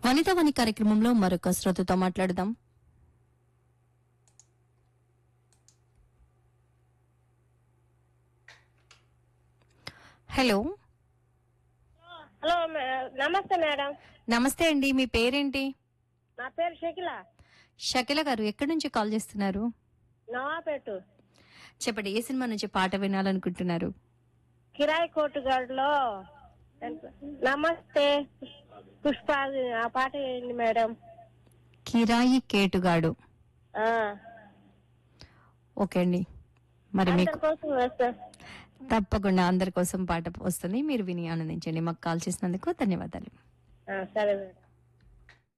వనిత వని కార్యక్రమంలో మరొక శ్రోతతో మాట్లాడదాం హలో హలో మే- నమస్తే మేడం నమస్తే అండి మీ పేరేంటి నా పేరు షకిల షకిల గారు ఎక్కడి నుంచి కాల్ చేస్తున్నారు నవాపేటు చెప్పండి ఏ సినిమా నుంచి పాట వినాలనుకుంటున్నారు కిరాయి కోటుగాడులో నమస్తే పుష్ప ఆ పాట ఏంటి మేడం కిరాయి కేటుగాడు ఆ, ఓకే అండి మరి మీకు అందరి కోసం వేస్తా తప్పకుండా అందరి కోసం పాట వస్తుంది మీరు విని ఆనందించండి మాకు కాల్ చేసినందుకు ధన్యవాదాలు ఆ, సరే మేడం